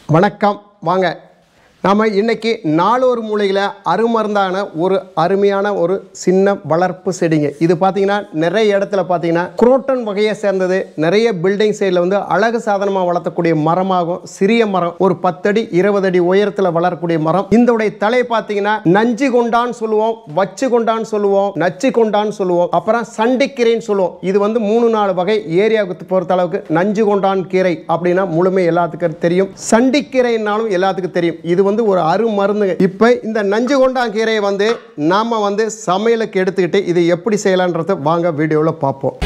வணக்கம் வாங்க நாம் இன்னைக்கு நாலொரு மூலையில் அருமருந்தான ஒரு அருமையான ஒரு சின்ன வளர்ப்பு செடிங்க இது பார்த்தீங்கன்னா நிறைய இடத்துல பார்த்தீங்கன்னா குரோட்டன் வகையை சேர்ந்தது நிறைய பில்டிங் சைடில் வந்து அழகு சாதனமாக வளர்த்தக்கூடிய மரமாகும் சிறிய மரம் ஒரு பத்தடி இருபது அடி உயரத்தில் வளரக்கூடிய மரம் இதோடைய தலை பார்த்தீங்கன்னா நஞ்சு கொண்டான்னு சொல்லுவோம் வச்சு கொண்டான்னு சொல்லுவோம் நச்சு கொண்டான்னு சொல்லுவோம் அப்புறம் சண்டிக்கீரைன்னு சொல்லுவோம் இது வந்து மூணு நாலு வகை ஏரியாவுக்கு பொறுத்த அளவுக்கு நஞ்சு கொண்டான் கீரை அப்படின்னா முழுமை எல்லாத்துக்கும் தெரியும் சண்டிக்கீரைனாலும் எல்லாத்துக்கும் தெரியும் இது வந்து ஒரு அருமருந்துங்க இப்போ இந்த நஞ்சு கொண்டான் கீரையை வந்து நாம வந்து சமையலுக்கு எடுத்துக்கிட்டு இது எப்படி செய்யலான்றதை வாங்க வீடியோவில் பார்ப்போம்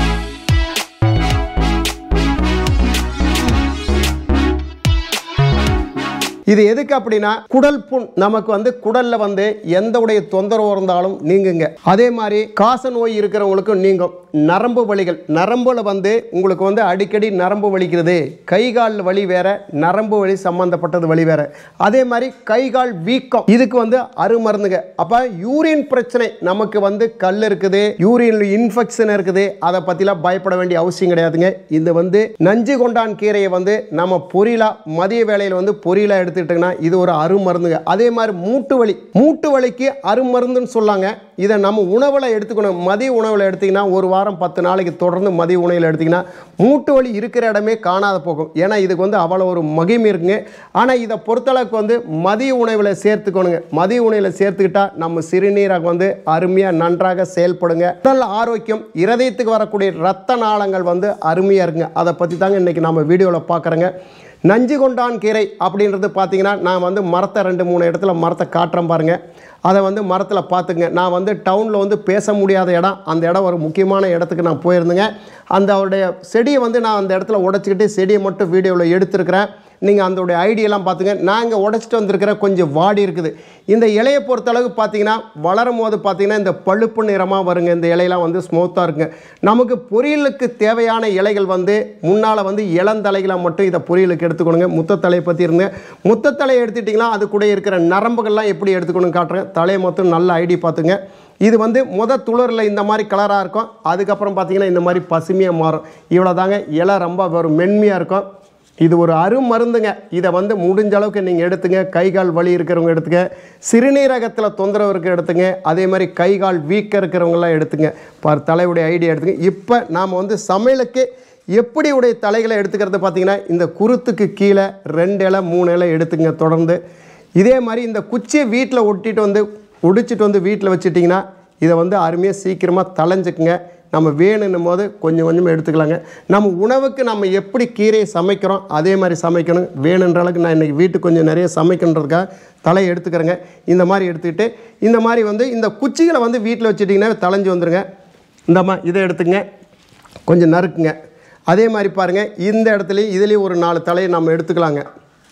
இது எதுக்கு அப்படின்னா குடல் புண் நமக்கு வந்து குடல்ல வந்து எந்த உடைய தொந்தரவு இருந்தாலும் நீங்குங்க அதே மாதிரி காச நோய் இருக்கிறவங்களுக்கும் நீங்கும் நரம்பு வலிகள் நரம்புல வந்து உங்களுக்கு வந்து அடிக்கடி நரம்பு வலிக்கிறது கை கால் வலி வேற நரம்பு வலி சம்பந்தப்பட்டது வலி வேற அதே மாதிரி கை கால் வீக்கம் இதுக்கு வந்து அருமருந்துங்க அப்ப யூரின் பிரச்சனை நமக்கு வந்து கல் இருக்குது யூரின் இன்ஃபெக்ஷன் இருக்குது அதை பத்திலாம் பயப்பட வேண்டிய அவசியம் கிடையாதுங்க இது வந்து நஞ்சு கொண்டான் கீரையை வந்து நம்ம பொரியலா மதிய வேளையில் வந்து பொரியலா எடுத்துக்கிட்டோங்கன்னா இது ஒரு அருமருந்துங்க அதே மாதிரி மூட்டு வலி மூட்டு வலிக்கு அருமருந்துன்னு சொல்லாங்க இதை நம்ம உணவில் எடுத்துக்கணும் மதிய உணவில் எடுத்தீங்கன்னா ஒரு வாரம் பத்து நாளைக்கு தொடர்ந்து மதிய உணவில் எடுத்தீங்கன்னா மூட்டு வலி இருக்கிற இடமே காணாத போகும் ஏன்னா இதுக்கு வந்து அவ்வளோ ஒரு மகிமை இருக்குங்க ஆனால் இதை பொறுத்தளவுக்கு வந்து மதிய உணவில் சேர்த்துக்கணுங்க மதிய உணவில் சேர்த்துக்கிட்டா நம்ம சிறுநீரகம் வந்து அருமையாக நன்றாக செயல்படுங்க உடல் ஆரோக்கியம் இருதயத்துக்கு வரக்கூடிய ரத்த நாளங்கள் வந்து அருமையாக இருக்குங்க அதை பற்றி தாங்க இன்றைக்கி நம்ம வீடியோவில் பார்க்குறோங்க நஞ்சு கொண்டான் கீரை அப்படின்றது பார்த்தீங்கன்னா நான் வந்து மரத்தை ரெண்டு மூணு இடத்துல மரத்தை காட்டுறேன் பாருங்க அதை வந்து மரத்தில் பார்த்துங்க நான் வந்து டவுனில் வந்து பேச முடியாத இடம் அந்த இடம் ஒரு முக்கியமான இடத்துக்கு நான் போயிருந்தேங்க அந்த அவருடைய செடியை வந்து நான் அந்த இடத்துல உடச்சிக்கிட்டு செடியை மட்டும் வீடியோவில் எடுத்திருக்கிறேன் நீங்கள் அதோடைய ஐடியெல்லாம் பார்த்துங்க நான் இங்கே உடச்சிட்டு வந்திருக்கிறேன் கொஞ்சம் வாடி இருக்குது இந்த இலையை பொறுத்தளவுக்கு பார்த்தீங்கன்னா வளரும் போது பார்த்தீங்கன்னா இந்த பழுப்பு நிறமாக வருங்க இந்த இலையெல்லாம் வந்து ஸ்மூத்தாக இருக்குங்க நமக்கு பொரியலுக்கு தேவையான இலைகள் வந்து முன்னால் வந்து இளந்தலைகளை மட்டும் இதை பொரியலுக்கு எடுத்துக்கணுங்க முத்தத்தலையை பற்றி இருங்க முத்தத்தலையை எடுத்துட்டிங்கன்னா அது கூட இருக்கிற நரம்புகள்லாம் எப்படி எடுத்துக்கணும் காட்டுறேன் தலையை மொத்தம் நல்ல ஐடி பார்த்துங்க இது வந்து முத துளிரில் இந்த மாதிரி கலராக இருக்கும் அதுக்கப்புறம் பார்த்தீங்கன்னா இந்த மாதிரி பசுமையாக மாறும் இவ்வளோ தாங்க இலை ரொம்ப ஒரு மென்மையாக இருக்கும் இது ஒரு அருமருந்துங்க இதை வந்து முடிஞ்ச அளவுக்கு நீங்கள் எடுத்துங்க கை கால் வலி இருக்கிறவங்க எடுத்துங்க சிறுநீரகத்தில் தொந்தரவு இருக்க எடுத்துங்க அதே மாதிரி கை கால் வீக்கம் இருக்கிறவங்களாம் எடுத்துங்க பார் தலையுடைய ஐடியா எடுத்துங்க இப்போ நாம் வந்து சமையலுக்கு எப்படி உடைய தலைகளை எடுத்துக்கிறது பார்த்தீங்கன்னா இந்த குருத்துக்கு கீழே ரெண்டு இலை மூணு இலை எடுத்துங்க தொடர்ந்து இதே மாதிரி இந்த குச்சியை வீட்டில் ஒட்டிட்டு வந்து ஒடிச்சிட்டு வந்து வீட்டில் வச்சுட்டிங்கன்னா இதை வந்து அருமையாக சீக்கிரமாக தலைஞ்சுக்குங்க நம்ம வேணுன்னும் போது கொஞ்சம் கொஞ்சம் எடுத்துக்கலாங்க நம்ம உணவுக்கு நம்ம எப்படி கீரையை சமைக்கிறோம் அதே மாதிரி சமைக்கணும் வேணுன்ற அளவுக்கு நான் இன்றைக்கி வீட்டுக்கு கொஞ்சம் நிறைய சமைக்கணுன்றதுக்காக தலையை எடுத்துக்கிறேங்க இந்த மாதிரி எடுத்துக்கிட்டு இந்த மாதிரி வந்து இந்த குச்சிகளை வந்து வீட்டில் வச்சுட்டிங்கன்னா தலைஞ்சு வந்துடுங்க இந்தம்மா இதை எடுத்துங்க கொஞ்சம் நறுக்குங்க அதே மாதிரி பாருங்கள் இந்த இடத்துலையும் இதுலேயும் ஒரு நாலு தலையை நம்ம எடுத்துக்கலாங்க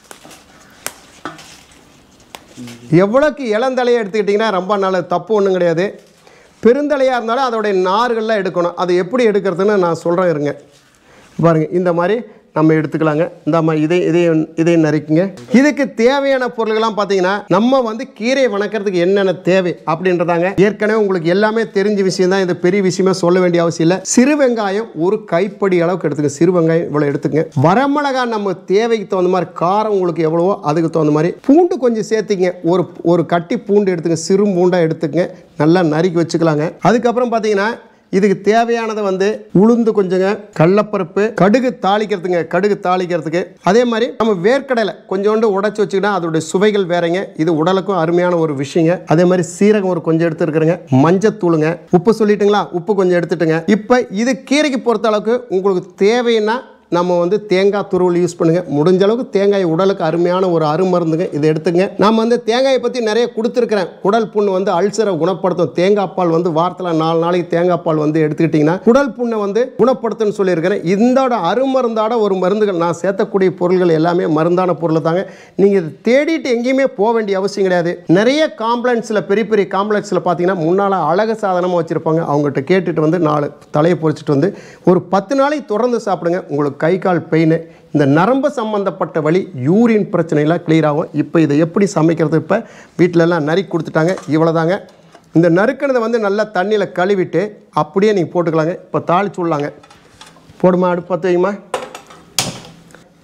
எவ்வளோக்கு இளந்தலையை எடுத்துக்கிட்டிங்கன்னா ரொம்ப நல்லது தப்பு ஒன்றும் கிடையாது பெருந்தலையாக இருந்தாலும் அதோடைய நார்கள்லாம் எடுக்கணும் அது எப்படி எடுக்கிறதுன்னு நான் சொல்கிறேன் இருங்க பாருங்கள் இந்த மாதிரி நம்ம எடுத்துக்கலாங்க இந்தாம்மா இதை இதையும் இதையும் நறுக்குங்க இதுக்கு தேவையான பொருள்கள்லாம் பார்த்தீங்கன்னா நம்ம வந்து கீரையை வணக்கிறதுக்கு என்னென்ன தேவை அப்படின்றதாங்க ஏற்கனவே உங்களுக்கு எல்லாமே தெரிஞ்ச விஷயம் தான் இது பெரிய விஷயமே சொல்ல வேண்டிய அவசியம் இல்லை சிறு வெங்காயம் ஒரு கைப்படி அளவுக்கு எடுத்துங்க சிறு வெங்காயம் இவ்வளோ எடுத்துங்க வரமிளகாய் நம்ம தேவைக்கு தகுந்த மாதிரி காரம் உங்களுக்கு எவ்வளவோ அதுக்கு தகுந்த மாதிரி பூண்டு கொஞ்சம் சேர்த்துங்க ஒரு ஒரு கட்டி பூண்டு எடுத்துங்க சிறு பூண்டாக எடுத்துங்க நல்லா நறுக்கி வச்சுக்கலாங்க அதுக்கப்புறம் பார்த்தீங்கன்னா இதுக்கு தேவையானது வந்து உளுந்து கொஞ்சங்க கடலப்பருப்பு கடுகு தாளிக்கிறதுங்க கடுகு தாளிக்கிறதுக்கு அதே மாதிரி நம்ம வேர்க்கடலை கொஞ்சோண்டு உடச்சி வச்சுக்கிட்டா அதோடைய சுவைகள் வேறங்க இது உடலுக்கும் அருமையான ஒரு விஷயங்க அதே மாதிரி சீரகம் ஒரு கொஞ்சம் எடுத்துருக்குறேங்க மஞ்சத்தூளுங்க உப்பு சொல்லிட்டுங்களா உப்பு கொஞ்சம் எடுத்துட்டுங்க இப்போ இது கீரைக்கு பொறுத்த அளவுக்கு உங்களுக்கு தேவைன்னா நம்ம வந்து தேங்காய் துருவல் யூஸ் பண்ணுங்க முடிஞ்ச அளவுக்கு தேங்காய் உடலுக்கு அருமையான ஒரு அருமருந்துங்க இதை எடுத்துங்க நம்ம வந்து தேங்காயை பற்றி நிறைய கொடுத்துருக்கிறேன் குடல் புண்ணு வந்து அல்சரை குணப்படுத்தும் தேங்காய் பால் வந்து வாரத்தில் நாலு நாளைக்கு தேங்காய் பால் வந்து எடுத்துக்கிட்டிங்கன்னா குடல் புண்ணை வந்து குணப்படுத்துன்னு சொல்லியிருக்கிறேன் இதோட அருமருந்தாட ஒரு மருந்துகள் நான் சேர்த்தக்கூடிய பொருள்கள் எல்லாமே மருந்தான பொருள் தாங்க நீங்கள் இதை தேடிட்டு எங்கேயுமே போக வேண்டிய அவசியம் கிடையாது நிறைய காம்ப்ளெக்ஸில் பெரிய பெரிய காம்ப்ளெக்ஸில் பார்த்தீங்கன்னா முன்னால் அழகு சாதனமாக வச்சுருப்பாங்க அவங்ககிட்ட கேட்டுட்டு வந்து நாலு தலையை பொறிச்சிட்டு வந்து ஒரு பத்து நாளைக்கு தொடர்ந்து சாப்பிடுங்க உங்களுக்கு கை கால் பெயின் இந்த நரம்பு சம்மந்தப்பட்ட வலி யூரின் பிரச்சனைலாம் கிளியர் ஆகும் இப்போ இதை எப்படி சமைக்கிறது இப்போ வீட்டிலலாம் நறுக்கி கொடுத்துட்டாங்க இவ்வளோதாங்க இந்த நறுக்கினதை வந்து நல்லா தண்ணியில் கழுவிட்டு அப்படியே நீங்கள் போட்டுக்கலாங்க இப்போ தாளிச்சு விடலாங்க போடுமா அடுப்பு பற்ற வையுமா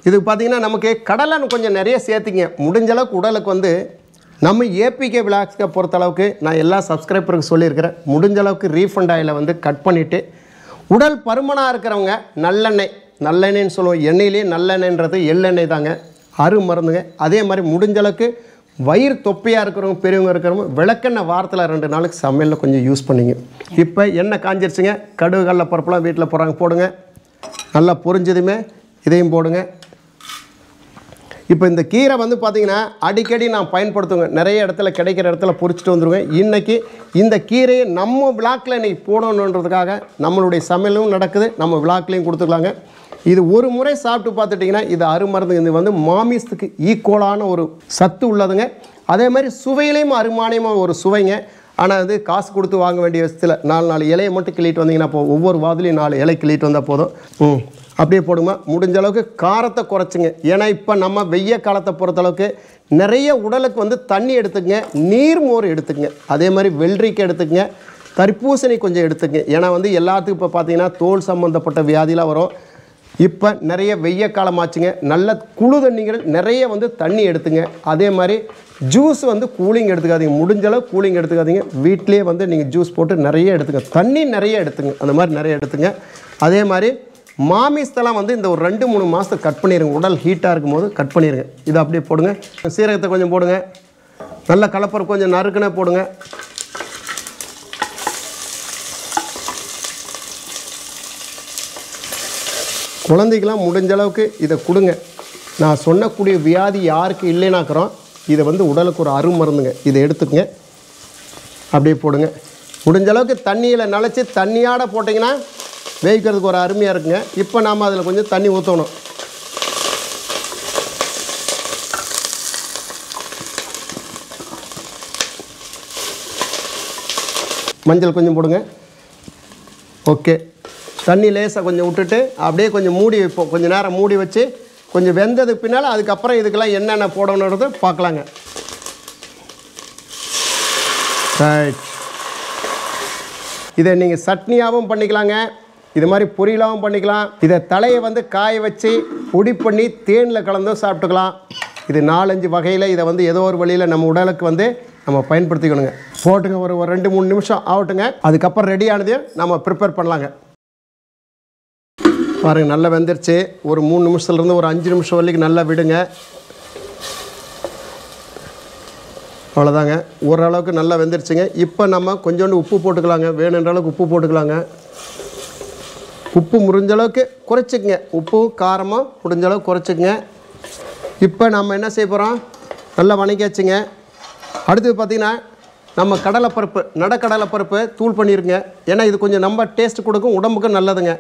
இதுக்கு பார்த்தீங்கன்னா நமக்கு கடலை கொஞ்சம் நிறைய சேர்த்திங்க முடிஞ்ச அளவுக்கு உடலுக்கு வந்து நம்ம ஏபிகே விளாக்ஸை பொறுத்தளவுக்கு நான் எல்லா சப்ஸ்கிரைபருக்கு சொல்லியிருக்கிறேன் முடிஞ்ச அளவுக்கு ரீஃபண்ட் ஆயிலை வந்து கட் பண்ணிவிட்டு உடல் பருமனாக இருக்கிறவங்க நல்லெண்ணெய் நல்லெண்ணெய்ன்னு சொல்லுவோம் எண்ணெயிலேயே நல்லெண்ணெய்ன்றது எள்ளெண்ணெய் தாங்க அரு மருந்துங்க அதே மாதிரி முடிஞ்ச அளவுக்கு வயிறு தொப்பையாக இருக்கிறவங்க பெரியவங்க இருக்கிறவங்க விளக்கெண்ணெய் வாரத்தில் ரெண்டு நாளுக்கு சமையலில் கொஞ்சம் யூஸ் பண்ணிங்க இப்போ எண்ணெய் காஞ்சிருச்சுங்க கடுகு கடல பருப்புலாம் வீட்டில் போடுறாங்க போடுங்க நல்லா பொரிஞ்சதுமே இதையும் போடுங்க இப்போ இந்த கீரை வந்து பார்த்தீங்கன்னா அடிக்கடி நான் பயன்படுத்துவேங்க நிறைய இடத்துல கிடைக்கிற இடத்துல பொரிச்சிட்டு வந்துருவேன் இன்றைக்கி இந்த கீரையை நம்ம விளாக்கில் இன்றைக்கி போடணுன்றதுக்காக நம்மளுடைய சமையலும் நடக்குது நம்ம விளாக்லேயும் கொடுத்துக்கலாங்க இது ஒரு முறை சாப்பிட்டு பார்த்துட்டிங்கன்னா இது அருமருந்து இது வந்து மாமிசத்துக்கு ஈக்குவலான ஒரு சத்து உள்ளதுங்க அதே மாதிரி சுவையிலையும் அருமானியமாக ஒரு சுவைங்க ஆனால் அது காசு கொடுத்து வாங்க வேண்டிய விஷயத்தில் நாலு நாலு இலையை மட்டும் கிள்ளிட்டு வந்தீங்கன்னா போ ஒவ்வொரு வாதிலையும் நாலு இலை கிள்ளிட்டு வந்தால் போதும் ம் அப்படியே போடுங்க முடிஞ்ச அளவுக்கு காரத்தை குறைச்சிங்க ஏன்னா இப்போ நம்ம வெய்ய காலத்தை பொறுத்தளவுக்கு நிறைய உடலுக்கு வந்து தண்ணி எடுத்துக்கங்க நீர்மோர் எடுத்துக்கங்க அதே மாதிரி வெள்ளரிக்காய் எடுத்துக்கங்க தர்பூசணி கொஞ்சம் எடுத்துக்கங்க ஏன்னா வந்து எல்லாத்துக்கும் இப்போ பார்த்தீங்கன்னா தோல் சம்மந்தப்பட்ட வியாதிலாம் வரும் இப்போ நிறைய வெய்ய காலம் ஆச்சுங்க நல்ல குழு தண்ணிகள் நிறைய வந்து தண்ணி எடுத்துங்க அதே மாதிரி ஜூஸ் வந்து கூலிங் எடுத்துக்காதீங்க முடிஞ்ச அளவு கூலிங் எடுத்துக்காதீங்க வீட்டிலேயே வந்து நீங்கள் ஜூஸ் போட்டு நிறைய எடுத்துங்க தண்ணி நிறைய எடுத்துங்க அந்த மாதிரி நிறைய எடுத்துங்க அதே மாதிரி மாமிசத்தெல்லாம் வந்து இந்த ஒரு ரெண்டு மூணு மாதத்துக்கு கட் பண்ணிடுங்க உடல் ஹீட்டாக இருக்கும்போது கட் பண்ணிடுங்க இதை அப்படியே போடுங்க சீரகத்தை கொஞ்சம் போடுங்க நல்ல கலப்பரம் கொஞ்சம் நறுக்குனே போடுங்க குழந்தைக்கெல்லாம் முடிஞ்ச அளவுக்கு இதை கொடுங்க நான் சொன்னக்கூடிய வியாதி யாருக்கு இல்லைனாக்கிறோம் இதை வந்து உடலுக்கு ஒரு அருமருந்துங்க இதை எடுத்துக்கங்க அப்படியே போடுங்க முடிஞ்ச அளவுக்கு தண்ணியில் நனைச்சி தண்ணியாட போட்டிங்கன்னா வேவிக்கிறதுக்கு ஒரு அருமையாக இருக்குங்க இப்போ நாம் அதில் கொஞ்சம் தண்ணி ஊற்றணும் மஞ்சள் கொஞ்சம் போடுங்க ஓகே தண்ணி லேசாக கொஞ்சம் விட்டுட்டு அப்படியே கொஞ்சம் மூடி வைப்போம் கொஞ்சம் நேரம் மூடி வச்சு கொஞ்சம் வெந்ததுக்கு பின்னால் அதுக்கப்புறம் இதுக்கெல்லாம் என்னென்ன போடணுன்றது பார்க்கலாங்க ரைட் இதை நீங்கள் சட்னியாகவும் பண்ணிக்கலாங்க இது மாதிரி பொரியலாகவும் பண்ணிக்கலாம் இதை தலையை வந்து காய வச்சு பொடி பண்ணி தேனில் கலந்தும் சாப்பிட்டுக்கலாம் இது நாலஞ்சு வகையில் இதை வந்து ஏதோ ஒரு வழியில் நம்ம உடலுக்கு வந்து நம்ம பயன்படுத்திக்கணுங்க போட்டுங்க ஒரு ஒரு ரெண்டு மூணு நிமிஷம் ஆகட்டுங்க அதுக்கப்புறம் ரெடி ஆனதையும் நம்ம ப்ரிப்பேர் பண்ணலாங்க பாருங்க நல்லா வெந்துருச்சு ஒரு மூணு நிமிஷத்துலேருந்து ஒரு அஞ்சு நிமிஷம் வரைக்கும் நல்லா விடுங்க அவ்வளோதாங்க ஓரளவுக்கு நல்லா வெந்துருச்சுங்க இப்போ நம்ம கொஞ்சோண்டு உப்பு போட்டுக்கலாங்க வேணுன்ற அளவுக்கு உப்பு போட்டுக்கலாங்க உப்பு முடிஞ்ச அளவுக்கு குறைச்சிக்கங்க உப்பு காரமாக முடிஞ்ச அளவுக்கு குறைச்சிக்கங்க இப்போ நம்ம என்ன செய்ய போகிறோம் நல்லா வணங்கியாச்சுங்க அடுத்தது பார்த்திங்கன்னா நம்ம கடலைப்பருப்பு நடக்கடலைப்பருப்பு தூள் பண்ணிருங்க ஏன்னா இது கொஞ்சம் நம்ம டேஸ்ட் கொடுக்கும் உடம்புக்கும் நல்லதுங்க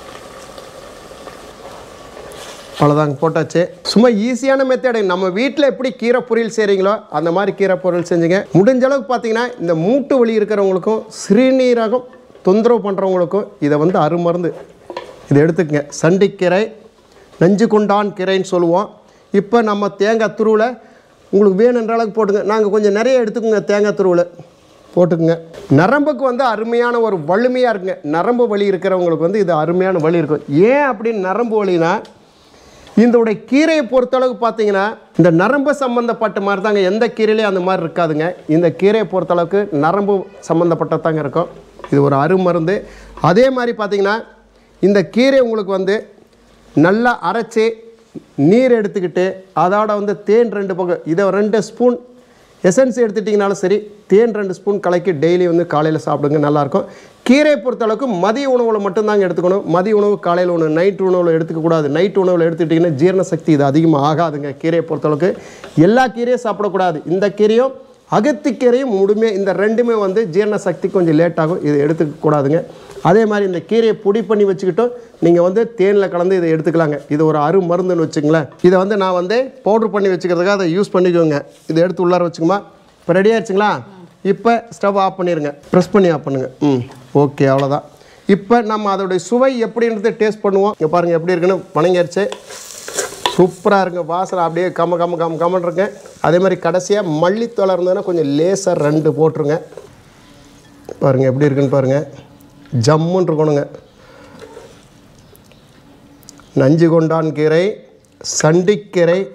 அவ்வளோதாங்க போட்டாச்சு சும்மா ஈஸியான மெத்தடு நம்ம வீட்டில் எப்படி கீரை பொரியல் செய்கிறீங்களோ அந்த மாதிரி கீரை பொரியல் செஞ்சுங்க முடிஞ்ச அளவுக்கு பார்த்தீங்கன்னா இந்த மூட்டு வலி இருக்கிறவங்களுக்கும் சிறுநீரகம் தொந்தரவு பண்ணுறவங்களுக்கும் இதை வந்து அருமருந்து இதை எடுத்துக்கங்க சண்டிக்கீரை நஞ்சு கொண்டான் கீரைன்னு சொல்லுவோம் இப்போ நம்ம தேங்காய் துருவில் உங்களுக்கு வேணுன்ற அளவுக்கு போட்டுங்க நாங்கள் கொஞ்சம் நிறைய எடுத்துக்கோங்க தேங்காய் துருவில் போட்டுக்குங்க நரம்புக்கு வந்து அருமையான ஒரு வலிமையாக இருக்குங்க நரம்பு வலி இருக்கிறவங்களுக்கு வந்து இது அருமையான வலி இருக்கும் ஏன் அப்படின்னு நரம்பு வலினா இதோடைய கீரையை பொறுத்தளவுக்கு பார்த்தீங்கன்னா இந்த நரம்பு சம்மந்தப்பட்ட மாதிரி தாங்க எந்த கீரையிலையும் அந்த மாதிரி இருக்காதுங்க இந்த கீரையை பொறுத்தளவுக்கு நரம்பு சம்மந்தப்பட்டதாங்க இருக்கும் இது ஒரு அருமருந்து அதே மாதிரி பார்த்தீங்கன்னா இந்த கீரை உங்களுக்கு வந்து நல்லா அரைச்சி நீர் எடுத்துக்கிட்டு அதோட வந்து தேன் ரெண்டு பக்கம் இதை ரெண்டு ஸ்பூன் எசன்ஸ் எடுத்துட்டிங்கனாலும் சரி தேன் ரெண்டு ஸ்பூன் கலக்கி டெய்லி வந்து காலையில் சாப்பிடுங்க நல்லாயிருக்கும் கீரையை பொறுத்தளவுக்கு மதிய உணவில் மட்டும்தாங்க எடுத்துக்கணும் மதிய உணவு காலையில் உணவு நைட் உணவில் எடுத்துக்கக்கூடாது நைட் உணவில் எடுத்துக்கிட்டிங்கன்னா ஜீரண சக்தி இது அதிகமாக ஆகாதுங்க கீரையை பொறுத்தளவுக்கு எல்லா கீரையும் சாப்பிடக்கூடாது இந்த கீரையும் அகத்திக்கீரையும் முழுமே இந்த ரெண்டுமே வந்து ஜீரண சக்தி கொஞ்சம் லேட் ஆகும் இது எடுத்துக்க கூடாதுங்க அதே மாதிரி இந்த கீரையை பொடி பண்ணி வச்சுக்கிட்டும் நீங்கள் வந்து தேனில் கலந்து இதை எடுத்துக்கலாங்க இது ஒரு அரு மருந்துன்னு வச்சுங்களேன் இதை வந்து நான் வந்து பவுட்ரு பண்ணி வச்சுக்கிறதுக்காக அதை யூஸ் பண்ணிக்கோங்க இதை எடுத்து உள்ளார வச்சுக்குமா இப்போ ரெடி ஆயிடுச்சுங்களா இப்போ ஸ்டவ் ஆஃப் பண்ணிடுங்க ப்ரெஸ் பண்ணி ஆஃப் பண்ணுங்க ம் ஓகே அவ்வளோதான் இப்போ நம்ம அதோடைய சுவை எப்படின்றது டேஸ்ட் பண்ணுவோம் இங்கே பாருங்கள் எப்படி இருக்குன்னு வணங்கிடுச்சு சூப்பராக இருங்க வாசனை அப்படியே கம கம கம கமன் இருக்கு அதே மாதிரி கடைசியாக மல்லித்தோலை இருந்ததுன்னா கொஞ்சம் லேசாக ரெண்டு போட்டுருங்க பாருங்கள் எப்படி இருக்குன்னு பாருங்கள் ஜம்முன்னு இருக்கணுங்க நஞ்சு கொண்டான் கீரை சண்டிக்கீரை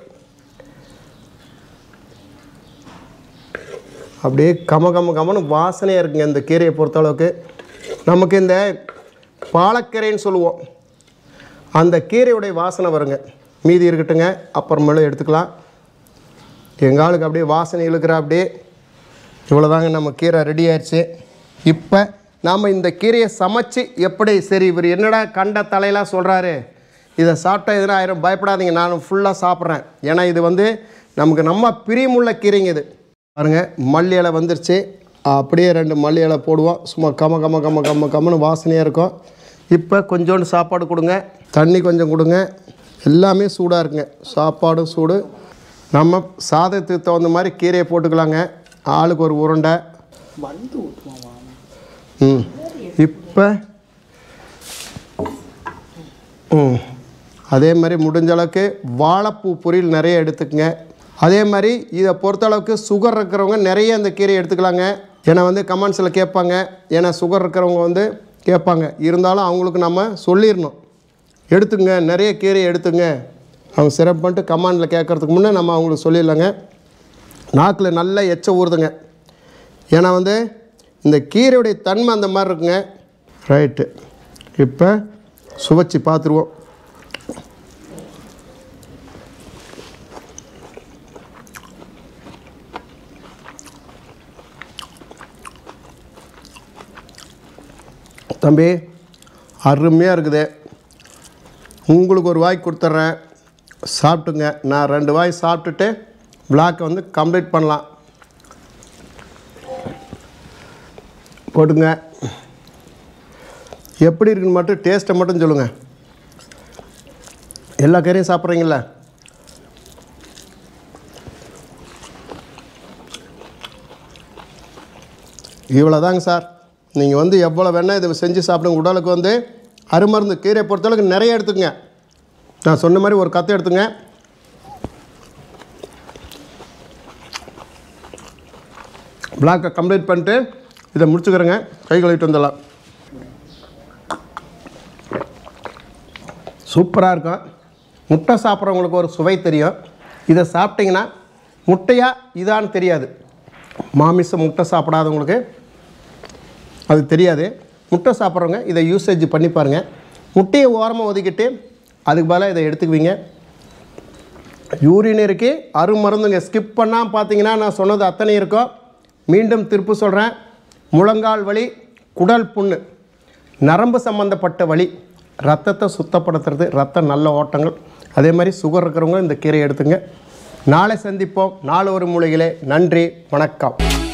அப்படியே கம கம கமன்னு வாசனையாக இருக்குங்க இந்த கீரையை பொறுத்தளவுக்கு நமக்கு இந்த பாலக்கீரைன்னு சொல்லுவோம் அந்த கீரையுடைய வாசனை வருங்க மீதி இருக்கட்டுங்க அப்புறமேலும் எடுத்துக்கலாம் எங்கள் ஆளுக்கு அப்படியே வாசனை இழுக்கிற அப்படியே இவ்வளோதாங்க நம்ம கீரை ரெடி ஆயிடுச்சு இப்போ நாம் இந்த கீரையை சமைச்சு எப்படி சரி இவர் என்னடா கண்ட தலையெல்லாம் சொல்கிறாரு இதை சாப்பிட்டா எதுனா ஆயிரம் பயப்படாதீங்க நான் ஃபுல்லாக சாப்பிட்றேன் ஏன்னா இது வந்து நமக்கு நம்ம பிரியமுள்ள கீரைங்க இது பாருங்க மல்லி இலை வந்துருச்சு அப்படியே ரெண்டு மல்லி இலை போடுவோம் சும்மா கம கம கம கம கமன்னு வாசனையாக இருக்கும் இப்போ கொஞ்சோண்டு சாப்பாடு கொடுங்க தண்ணி கொஞ்சம் கொடுங்க எல்லாமே சூடாக இருக்குங்க சாப்பாடும் சூடு நம்ம சாதத்துக்கு தகுந்த மாதிரி கீரையை போட்டுக்கலாங்க ஆளுக்கு ஒரு உருண்டை ம் இப்போ ம் அதே மாதிரி முடிஞ்ச அளவுக்கு வாழைப்பூ பொரியல் நிறைய எடுத்துக்கங்க அதே மாதிரி இதை பொறுத்தளவுக்கு சுகர் இருக்கிறவங்க நிறைய இந்த கீரையை எடுத்துக்கலாங்க ஏன்னா வந்து கமெண்ட்ஸில் கேட்பாங்க ஏன்னா சுகர் இருக்கிறவங்க வந்து கேட்பாங்க இருந்தாலும் அவங்களுக்கு நம்ம சொல்லிடணும் எடுத்துங்க நிறைய கீரை எடுத்துங்க அவங்க சிறப்பு பண்ணிட்டு கமாண்டில் கேட்குறதுக்கு முன்னே நம்ம அவங்களுக்கு சொல்லிடலாங்க நாக்கில் நல்லா எச்ச ஊறுதுங்க ஏன்னா வந்து இந்த கீரையுடைய தன்மை அந்த மாதிரி இருக்குங்க ரைட்டு இப்போ சுவைச்சு பார்த்துருவோம் தம்பி அருமையாக இருக்குது உங்களுக்கு ஒரு வாய் கொடுத்துட்றேன் சாப்பிட்டுங்க நான் ரெண்டு வாய் சாப்பிட்டுட்டு விளாக்கை வந்து கம்ப்ளீட் பண்ணலாம் போட்டுங்க எப்படி இருக்குன்னு மட்டும் டேஸ்ட்டை மட்டும் சொல்லுங்கள் எல்லா கறியும் சாப்பிட்றீங்கள இவ்வளோதாங்க சார் நீங்கள் வந்து எவ்வளோ வேணால் இதை செஞ்சு சாப்பிடுங்க உடலுக்கு வந்து அருமருந்து கீரை பொறுத்தளவுக்கு நிறைய எடுத்துக்கங்க நான் சொன்ன மாதிரி ஒரு கத்தை எடுத்துங்க பிளாக்கை கம்ப்ளீட் பண்ணிட்டு இதை முடிச்சுக்கிறேங்க கை கழுவிட்டு வந்துடலாம் சூப்பராக இருக்கும் முட்டை சாப்பிட்றவங்களுக்கு ஒரு சுவை தெரியும் இதை சாப்பிட்டிங்கன்னா முட்டையா இதான்னு தெரியாது மாமிசம் முட்டை சாப்பிடாதவங்களுக்கு அது தெரியாது முட்டை சாப்பிட்றவங்க இதை யூசேஜ் பண்ணி பாருங்கள் முட்டையை ஓரமாக ஒதுக்கிட்டு அதுக்கு பதிலாக இதை எடுத்துக்குவீங்க யூரினரிக்கு அருமருந்துங்க ஸ்கிப் பண்ணால் பார்த்தீங்கன்னா நான் சொன்னது அத்தனை இருக்கும் மீண்டும் திருப்பு சொல்கிறேன் முழங்கால் வலி குடல் புண்ணு நரம்பு சம்மந்தப்பட்ட வலி ரத்தத்தை சுத்தப்படுத்துறது ரத்த நல்ல ஓட்டங்கள் அதே மாதிரி சுகர் இருக்கிறவங்க இந்த கீரை எடுத்துங்க நாளை சந்திப்போம் நாலு ஒரு மூலிகளே நன்றி வணக்கம்